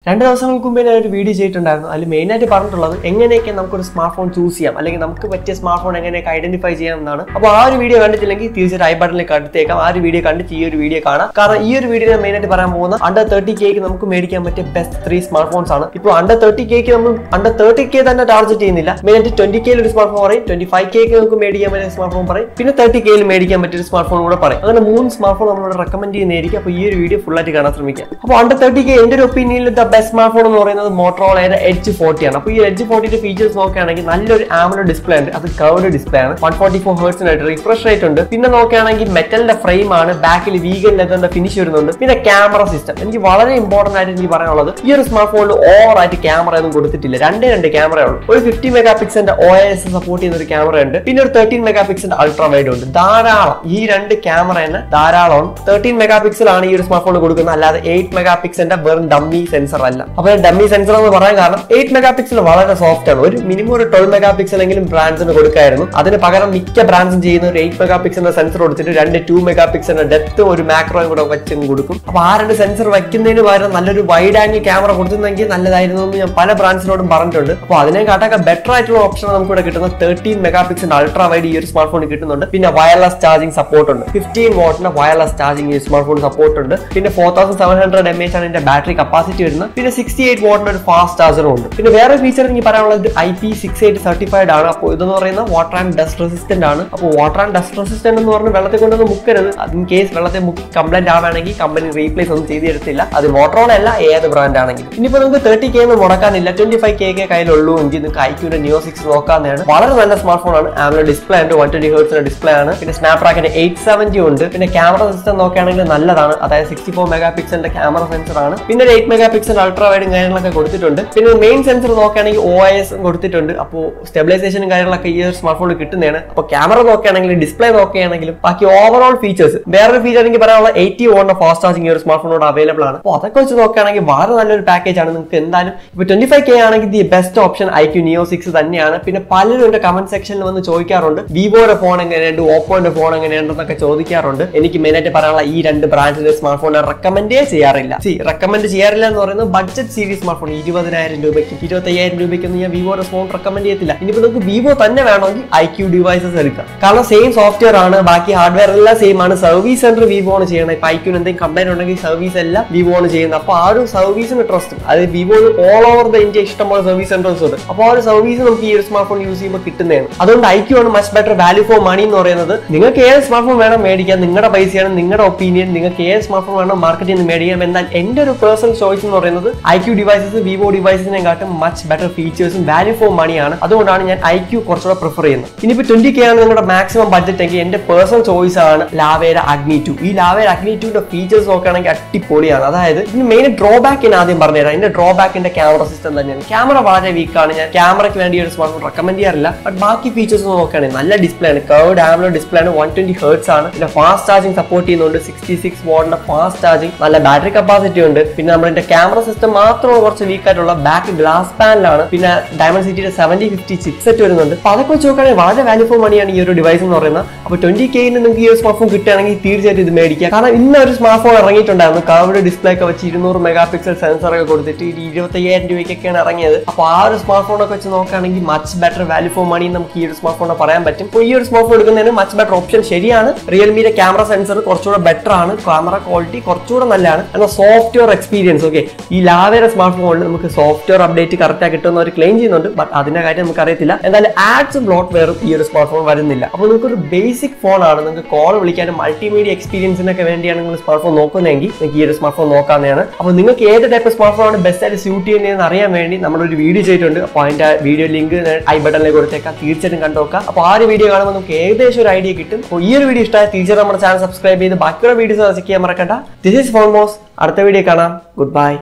രണ്ട് ദിവസങ്ങൾക്ക് മുമ്പേ ഞാൻ ഒരു വീഡിയോ ചെയ്തിട്ടുണ്ടായിരുന്നു അതിൽ മെയിനായിട്ട് പറഞ്ഞിട്ടുള്ളത് എങ്ങനെയൊക്കെ നമുക്കൊരു സ്മാർട്ട് ഫോൺ ചൂസ് ചെയ്യാം അല്ലെങ്കിൽ നമുക്ക് പറ്റിയ സ്മാർട്ട് ഫോൺ എങ്ങനെയൊക്കെ ഐഡന്റിഫൈ ചെയ്യാം എന്നാണ് അപ്പോൾ ആ ഒരു വീഡിയോ കണ്ടിട്ടില്ലെങ്കിൽ തീർച്ചയായിട്ടും ഐ ബട്ടണിലേക്ക് അടുത്തേക്കാം ആ ഒരു വീഡിയോ കണ്ടിട്ട് ഈ ഒരു വീഡിയോ കാണാം കാരണം ഈ ഒരു വീഡിയോ ഞാൻ മെയിനായിട്ട് പറയാൻ പോകുന്ന അണ്ടർ തേർട്ടി കേക്ക് നമുക്ക് മേടിക്കാൻ പറ്റിയ ബെസ്റ്റ് ത്രീ സ്മാർട്ട് ഫോൺസ് ആണ് ഇപ്പോൾ അണ്ടർ തേർട്ടി കേക്ക് നമ്മൾ അണ്ടർ തേർട്ടി കെ തന്നെ ടാർഗറ്റ് ചെയ്യുന്നില്ല മെയിനായിട്ട് ട്വന്റി കെയിൽ ഒരു സ്മാർട്ട് ഫോൺ പറയും ട്വന്റി ഫൈവ് കേക്ക് നമുക്ക് മേടിക്കാൻ പറ്റിയ സ്മാർട്ട് ഫോൺ പറയും പിന്നെ തേർട്ടി കെയിൽ മേടിക്കാൻ പറ്റിയ സ്മാർട്ട് ഫോൺ കൂടെ പറയും അങ്ങനെ മൂന്ന് സ്മാർട്ട് ഫോൺ നമ്മളോട് റെക്കമെൻഡ് ചെയ്യുന്നതായിരിക്കും അപ്പോൾ ഈ ഒരു വീഡിയോ ഫുൾ ആയിട്ട് കാണാൻ ശ്രമിക്കാം അപ്പോൾ അണ്ടർ തേർട്ടി കെ എന്റെ ഒരു ഒപ്പീനിയനിൽ ദ ബെസ്റ്റ് സ്മാർട്ട് ഫോൺ എന്ന് പറയുന്നത് മോട്ടറോളയുടെ എഡ്ജ് ഫോർട്ടി ആണ് അപ്പോൾ ഈ എഡ്ജ് ഫോർട്ടിയുടെ ഫീച്ചേഴ്സ് നോക്കുകയാണെങ്കിൽ നല്ലൊരു ആമലോ ഡിസ്പ്ലേ ഉണ്ട് അത് കർവ്ഡ് ഡിസ്പ്ലേ ആണ് വൺ ഫോർട്ടി ഫോർ ഹേർട്സിനായിട്ട് റിഫ്രഷ് റേറ്റ് ഉണ്ട് പിന്നെ നോക്കുകയാണെങ്കിൽ മെറ്റലിന്റെ ഫ്രെയിം ആണ് ബാക്കിൽ വീഗൻ ലെതറിന്റെ ഫിനിഷ് വരുന്നുണ്ട് പിന്നെ ക്യാമറ സിസ്റ്റം എനിക്ക് വളരെ ഇമ്പോർട്ടന്റ് ആയിട്ട് എനിക്ക് പറയാനുള്ളത് ഈ ഒരു സ്മാർട്ട് ഫോണിൽ ഓവർ ആയിട്ട് ക്യാമറ ഒന്നും കൊടുത്തിട്ടില്ല രണ്ടേ രണ്ട് ക്യാമറ ഉള്ളൂ ഒരു ഫിഫ്റ്റി മെഗാ പിക്സലിന്റെ ഒ എസ് സപ്പോർട്ട് ചെയ്യുന്ന ഒരു ക്യാമറ ഉണ്ട് പിന്നെ ഒരു തേർട്ടീൻ മെഗാ പിക്സലിന്റെ അൾട്രാ വൈഡ് ഉണ്ട് ധാരാളം ഈ രണ്ട് ക്യാമറ തന്നെ ധാരാളം തേർട്ടീൻ മെഗാ പിക്സൽ ആണ് ഈ ഒരു സ്മാർട്ട് ഫോൺ കൊടുക്കുന്നത് അല്ലാതെ എയ്റ്റ് മെഗാ പിക്സലിന്റെ വെറും ഡമ്മി സെൻസർ അല്ല അപ്പോൾ ഡമ്മി സെൻസർ എന്ന് പറയാൻ കാരണം എയ്റ്റ് മെഗാ പിക്സൽ വളരെ സോഫ്റ്റ് ആണ് ഒരു മിനിമം ഒരു ട്വൽവ് മെഗാ പിക്സൽ എങ്കിലും ബ്രാൻഡ്സിന് കൊടുക്കായിരുന്നു അതിന് പകരം മിക്ക ബ്രാൻഡ്സും ചെയ്യുന്ന ഒരു എയ്റ്റ് മെഗാ പിക്സലിന്റെ സെൻസർ കൊടുത്തിട്ട് രണ്ട് ടു മെഗാ പിക്സലിന്റെ ഡെപ്തും ഒരു മാക്രോയും കൂടെ വെച്ചും കൊടുക്കും അപ്പൊ ആ രണ്ട് സെൻസർ വെക്കുന്നതിന് പകരം നല്ലൊരു വൈഡ് ആംഗിൾ ക്യാമറ കൊടുത്തിരുന്നെങ്കിൽ നല്ലതായിരുന്നു എന്ന് ഞാൻ പല ബ്രാൻഡ്സിനോടും പറഞ്ഞിട്ടുണ്ട് അപ്പോൾ അതിനെക്കാട്ടൊക്കെ ബെറ്റർ ആയിട്ടുള്ള ഓപ്ഷൻ നമുക്ക് ഇവിടെ കിട്ടുന്ന thirteen megapixel ultra wide ഈ ഒരു സ്മാർട്ട് ഫോണിൽ കിട്ടുന്നുണ്ട് പിന്നെ വയർലെസ് ചാർജിംഗ് സപ്പോർട്ട് ഉണ്ട് ഫിഫ്റ്റീൻ വാട്ടിന്റെ വയർലെസ് ചാർജിംഗ് ഈ സ്മാർട്ട് ഫോൺ സപ്പോർട്ട് ഉണ്ട് പിന്നെ four thousand seven hundred M H ആണ് ഇതിന്റെ ബാറ്ററി കപ്പാസിറ്റി വരുന്നത് പിന്നെ സിക്സ്റ്റി എയ്റ്റ് വാട്ടിന്റെ ഒരു ഫാസ്റ്റ് ചാർജറും ഉണ്ട് പിന്നെ വേറെ ഫീച്ചർ എനിക്ക് പറയാനുള്ളത് I P six eight certified ആണ് അപ്പോൾ ഇതെന്ന് പറയുന്നത് വാട്ടർ ആൻഡ് ഡസ്റ്റ് റെസിസ്റ്റന്റ് ആണ് അപ്പോൾ വാട്ടർ ആൻഡ് ഡസ്റ്റ് റെസിസ്റ്റന്റ് എന്ന് പറഞ്ഞ് വെള്ളത്തിൽ കൊണ്ടൊന്നും മുക്കരുത് ഇൻ കേസ് വെള്ളത്തെ മുക്കി കംപ്ലൈന്റ് ആവുകയാണെങ്കിൽ കമ്പനി റീപ്ലേസ് ഒന്നും ചെയ്ത് തരത്തില്ല അത് മോട്ടറോള അല്ല ഏത് ബ്രാൻഡ് ആണെങ്കിലും ഇനിയിപ്പോൾ നിങ്ങൾക്ക് തേർട്ടി കെ ഒന്നും മുടക്കാനില്ല ട്വന്റി ഫൈവ് കെ ഒക്കെ കയ്യിലുള്ളൂ എങ്കിൽ നിങ്ങൾക്ക് ഐക്യൂന്റെ നിയോ സിക്സ് നോക്കാവുന്നതാണ് വളരെ നല്ല സ്മാർട്ട് ഫോൺ ആണ് ആമലോ ഡിസ്പ്ലേ ഉണ്ട് വൺ ട്വന്റി ഹേർട്സിന്റെ ഡിസ്പ്ലേ ആണ് പിന്നെ സ്നാപ്ഡ്രാഗന്റെ എയ്റ്റ് സെവന്റി ഉണ്ട് പിന്നെ ക്യാമറ സിസ്റ്റം നോക്കുകയാണെങ്കിൽ നല്ലതാണ് അതായത് sixty four megapixel camera sensor ആണ് പിന്നെ ഒരു എയ്റ്റ് മെഗാ പിക്സൽ അൾട്രാ വൈഡും കാര്യങ്ങളൊക്കെ കൊടുത്തിട്ടുണ്ട് പിന്നെ മെയിൻ സെൻസർ നോക്കുകയാണെങ്കിൽ ഒ എസ് കൊടുത്തിട്ടുണ്ട് അപ്പോൾ സ്റ്റെബിലൈസേഷനും കാര്യങ്ങളൊക്കെ ഈ ഒരു സ്മാർട്ട് ഫോണിൽ കിട്ടുന്നതാണ് അപ്പോൾ ക്യാമറ നോക്കുകയാണെങ്കിൽ ഡിസ്പ്ലേ നോക്കുകയാണെങ്കിലും ബാക്കി ഓവറോൾ ഫീച്ചേഴ്സ് വേറൊരു ഫീച്ചർ എനിക്ക് പറയാനുള്ള എയ്റ്റി വോണിന്റെ ഫാസ്റ്റ് ചാർജിങ് ഈ ഒരു സ്മാർട്ട് ഫോണോട് അവൈലബിൾ ആണ് അപ്പോൾ അതൊക്കെ വെച്ച് നോക്കുകയാണെങ്കിൽ വളരെ നല്ലൊരു പാക്കേജ് ആണ് നിങ്ങൾക്ക് എന്തായാലും ഇപ്പോൾ ട്വന്റി ഫൈവ് കെ ആണെങ്കിൽ the best option iQOO Neo six തന്നെയാണ് പിന്നെ പലരും എന്റെ കമന്റ് സെക്ഷനിൽ വന്ന് ചോദിക്കാറുണ്ട് വിവോയുടെ ഫോൺ എങ്ങനെയുണ്ട് ഓപ്പോന്റെ ഫോൺ എങ്ങനെയുണ്ടെന്നൊക്കെ ചോദിക്കാറുണ്ട് എനിക്ക് മെയിനായിട്ട് പറയാനുള്ള ഈ രണ്ട് ബ്രാൻഡിന്റെ സ്മാർട്ട് ഫോൺ റെക്കമെൻഡേ ചെയ്യാറില്ല സി റെക്കമെൻഡ് ചെയ്യാറില്ല എന്ന് പറയുന്നത് ബഡ്ജറ്റ് സീരീസ് സ്മാർട്ട് ഫോൺ ഇരുപതിനായിരം രൂപയ്ക്ക് ഇരുപത്തയ്യായിരം രൂപയ്ക്കൊന്നും ഞാൻ വിവോയുടെ ഫോൺ റെക്കമെൻഡ് ചെയ്യത്തില്ല ഇനിയിപ്പോൾ നിങ്ങൾക്ക് വിവോ തന്നെ വേണമെങ്കിൽ ഐ ക്യു ഡിവൈസസ് എടുക്കാം കാരണം സെയിം സോഫ്റ്റ്വെയർ ആണ് ബാക്കി ഹാർഡ്വെയർ എല്ലാം സെയിം ആണ് സർവീസ് സെന്റർ വിവോ ആണ് ചെയ്യണം ഇപ്പൊ ഐക്യൂന് എന്തെങ്കിലും കംപ്ലൈന്റ് ഉണ്ടെങ്കിൽ സർവീസ് എല്ലാം വിവോ ആണ് ചെയ്യുന്നത് അപ്പോൾ ആ ഒരു സർവീസിന് ട്രസ്റ്റ് അത് Vivo all over the India ഇഷ്ടംപോലെ സർവീസ് സെന്റേഴ്സ് ഉണ്ട് അപ്പോൾ ആ ഒരു സർവീസ് നമുക്ക് ഈ ഒരു സ്മാർട്ട് ഫോൺ യൂസ് ചെയ്യുമ്പോൾ കിട്ടുന്നതാണ് അതുകൊണ്ട് ഐക്യു ആണ് much better value for money എന്ന് പറയുന്നത് നിങ്ങൾക്ക് ഏത് സ്മാർട്ട് ഫോൺ വേണം മേടിക്കാം നിങ്ങളുടെ പൈസയാണ് നിങ്ങളുടെ ഒപ്പീനിയൻ നിങ്ങൾക്ക് ഏത് സ്മാർട്ട് ഫോൺ വേണം മാർക്കറ്റിൽ നിന്ന് മേടിക്കാം എന്നാൽ എന്റെ ഒരു പേഴ്സണൽ ചോയ്സ് എന്ന് പറയുന്നത് ഐക്യു ഡിവൈസസ് വിവോ ഡിവൈസസിനെക്കാട്ടും മച്ച് ബെറ്റർ ഫീച്ചേഴ്സും വാല്യൂ ഫോർ മണിയാണ് അതുകൊണ്ടാണ് ഞാൻ ഐക്യു കുറച്ചുകൂടെ പ്രിഫർ ചെയ്യുന്നത് ഇനിയിപ്പോൾ ട്വന്റി കെ ആണ് നിങ്ങളുടെ മാക്സിമം ബഡ്ജറ്റ് എങ്കിൽ എന്റെ പേഴ്സണൽ ചോയ്സ് ആണ് ലാവേര അഗ്നി ടു ഈ ലാവേര അഗ്നി ടുന്റെ ഫീച്ചേഴ്സ് നോക്കുകയാണെങ്കിൽ അടിപൊളിയാണ് അതായത് ഇതിന് മെയിൻ ഡ്രോബാക്ക് ആദ്യം പറഞ്ഞുതരാം ഇതിന്റെ ഡ്രോബാക്കിന്റെ ക്യാമറ സിസ്റ്റം തന്നെയാണ് ക്യാമറ വളരെ വീക്കാണ് ഞാൻ ക്യാമറയ്ക്ക് വേണ്ടി ഒരു സ്മാർട്ട് ഫോൺ റെക്കമെൻഡ് ചെയ്യാറില്ല ബട്ട് ബാക്കി ഫീച്ചേഴ്സ് നോക്കുകയാണെങ്കിൽ നല്ല ഡിസ്പ്ലേ ആണ് കർവ്ഡ് ആംബ്ലോ ഡിസ്പ്ലേ ആണ് വൺ ട്വന്റി ഹേർട്സ് ആണ് പിന്നെ ഫാസ്റ്റ് ചാർജിങ് സപ്പോർട്ട് ചെയ്യുന്നുണ്ട് സിക്സ്റ്റി സിക്സ് വാട്ടിന്റെ ഫാസ്റ്റ് ചാർജിങ് നല്ല ബാറ്ററി കപ്പാസിറ്റി ഉണ്ട് പിന്നെ നമ്മുടെ ക്യാമറ സിസ്റ്റം മാത്രമാണ് കുറച്ച് വീക്ക് ആയിട്ടുള്ള ബാക്ക് ഗ്ലാസ് പാനലാണ് പിന്നെ ഡയമണ്ട് സിറ്റിയുടെ സെവന്റി ഫിഫ്റ്റി സിക്സ് സെറ്റ് വരുന്നുണ്ട് അപ്പൊ അതൊക്കെ വെച്ച് നോക്കുകയാണെങ്കിൽ വളരെ വാല്യൂ ഫോർ മണിയാണ് ഈ ഒരു ഡിവൈസ് എന്ന് പറയുന്നത് അപ്പൊ ട്വന്റി കെയിന് നിങ്ങൾക്ക് ഈ ഒരു സ്മാർട്ട് ഫോൺ കിട്ടുകയാണെങ്കിൽ തീർച്ചയായിട്ടും ഇത് മേടിക്കുക കാരണം ഇന്ന് ഒരു സ്മാർട്ട് ഫോൺ ഇറങ്ങിയിട്ടുണ്ടായിരുന്നു കർവ്ഡ് ഡിസ്പ്ലേ ഒക്കെ വെച്ച് ഇരുന്നൂറ് മെഗാ പിക്സൽ സെൻസർ ഒക്കെ കൊടുത്തിട്ട് ഇത് ഇരുപത്തയ്യായിരം രൂപയ്ക്കൊക്കെയാണ് ഇറങ്ങിയത് അപ്പൊ ആ ഒരു സ്മാർട്ട് ഫോൺ ഒക്കെ വെച്ച് നോക്കുകയാണെങ്കിൽ much better value for money നമുക്ക് ഈ ഒരു സ്മാർട്ട് ഫോൺ പറയാൻ പറ്റും അപ്പോൾ ഈ ഒരു സ്മാർട്ട് ഫോൺ എടുക്കുന്നതിന് മച്ച് ബെറ്റർ ഓപ്ഷൻ ശരിയാണ് റിയൽമിയുടെ ക്യാമറ സെൻസർ കുറച്ചുകൂടെ ബെറ്റർ ആണ് ക്യാമറ ക്വാളിറ്റി കുറച്ചുകൂടെ നല്ലതാണ് എന്നാൽ സോഫ്റ്റ്വെയർ എക്സ്പീരിയൻസ് ഓക്കെ ഈ ലാവേര സ്മാർട്ട് ഫോണിൽ നമുക്ക് സോഫ്റ്റ്വെയർ അപ്ഡേറ്റ് കറക്റ്റായി കിട്ടുന്ന അവർ ക്ലെയിം ചെയ്യുന്നുണ്ട് ബട്ട് അതിന്റെ കാര്യം നമുക്ക് അറിയത്തില്ല എന്തായാലും ആഡ്സും ബ്ലോട്ട് വെയറും ഈ ഒരു സ്മാർട്ട് ഫോൺ വരുന്നില്ല അപ്പോൾ നിങ്ങൾക്ക് ഒരു ബേസിക് ഫോൺ ആണ് നിങ്ങൾക്ക് കോൾ വിളിക്കാനും മൾട്ടിമീഡിയ എക്സ്പീരിയൻസിനൊക്കെ വേണ്ടിയാണ് നിങ്ങൾ സ്മാർട്ട് ഫോൺ നോക്കുന്നതെങ്കിൽ നിങ്ങൾക്ക് ഈ ഒരു സ്മാർട്ട് ഫോൺ നോക്കാവുന്നതാണ് അപ്പോൾ നിങ്ങൾക്ക് ഏത് ടൈപ്പ് സ്മാർട്ട് ഫോൺ ആണ് ബെസ്റ്റ് ആയിട്ട് സ്യൂട്ട് ചെയ്യുന്നതെന്ന് അറിയാൻ വേണ്ടി നമ്മളൊരു വീഡിയോ ചെയ്തിട്ടുണ്ട് അപ്പോൾ അതിന്റെ വീഡിയോ ലിങ്ക് ഐ ബട്ടണിലേക്ക് കൊടുത്തേക്കാം തീർച്ചയായിട്ടും കണ്ടുനോക്കാം അപ്പോൾ ആ ഒരു വീഡിയോ കാണുമ്പോൾ നമുക്ക് ഏകദേശം ഒരു ഐഡിയ കിട്ടും അപ്പോൾ ഈ ഒരു വീഡിയോ ഇഷ്ടമായ തീർച്ചയായും നമ്മുടെ ചാനൽ സബ്സ്ക്രൈബ് ചെയ്ത് ബാക്കിയുള്ള വീഡിയോസ് ചെക്ക് ചെയ്യാൻ മറക്കണ്ട ദിസ് ഇസ് ഫോൺ മോസ് അടുത്ത വീഡിയോ കാണാം ഗുഡ് ബൈ